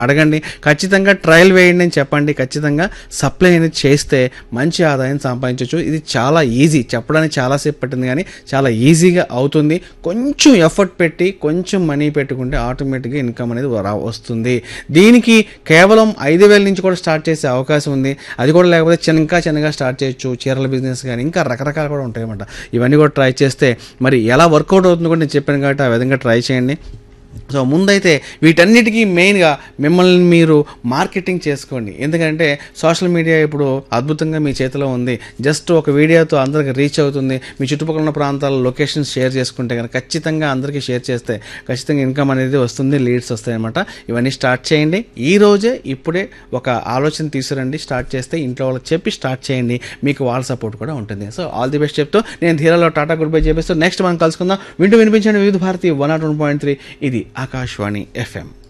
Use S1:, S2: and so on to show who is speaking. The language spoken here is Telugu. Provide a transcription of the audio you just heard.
S1: అడగండి ఖచ్చితంగా ట్రయల్ వేయండి అని చెప్పండి ఖచ్చితంగా సప్లై అనేది చేస్తే మంచి ఆదాయం సంపాదించవచ్చు ఇది చాలా ఈజీ చెప్పడానికి చాలాసేపు పట్టింది కానీ చాలా ఈజీగా అవుతుంది కొంచెం ఎఫర్ట్ పెట్టి కొంచెం మనీ పెట్టుకుంటే ఆటోమేటిక్గా ఇన్కమ్ అనేది రా- వస్తుంది దీనికి కేవలం ఐదు వేల నుంచి కూడా స్టార్ట్ చేసే అవకాశం ఉంది అది కూడా లేకపోతే చిన్న ఇంకా చిన్నగా స్టార్ట్ చేయొచ్చు చీరల బిజినెస్ కానీ ఇంకా రకరకాలు కూడా ఉంటాయన్నమాట ఇవన్నీ కూడా ట్రై చేస్తే మరి ఎలా వర్కౌట్ అవుతుందో కూడా నేను చెప్పాను కాబట్టి ఆ విధంగా ట్రై చేయండి సో ముందైతే వీటన్నిటికీ మెయిన్గా మిమ్మల్ని మీరు మార్కెటింగ్ చేసుకోండి ఎందుకంటే సోషల్ మీడియా ఇప్పుడు అద్భుతంగా మీ చేతిలో ఉంది జస్ట్ ఒక వీడియోతో అందరికి రీచ్ అవుతుంది మీ చుట్టుపక్కల ఉన్న ప్రాంతాల లొకేషన్స్ షేర్ చేసుకుంటే కనుక ఖచ్చితంగా అందరికీ షేర్ చేస్తే ఖచ్చితంగా ఇన్కమ్ అనేది వస్తుంది లీడ్స్ వస్తాయి అనమాట ఇవన్నీ స్టార్ట్ చేయండి ఈ రోజే ఇప్పుడే ఒక ఆలోచన తీసుకురండి స్టార్ట్ చేస్తే ఇంట్లో వాళ్ళకి చెప్పి స్టార్ట్ చేయండి మీకు వాళ్ళ సపోర్ట్ కూడా ఉంటుంది సో ఆల్ ది బెస్ట్ చెప్తూ నేను ధీరాలో టాటా గుడ్ బై చెప్పేస్తూ నెక్స్ట్ మనం కలుసుకుందాం వింటూ వినిపించండి Vividh Bharati one nought one point three ఇది ఆకాశవాణి ఎఫ్ఎం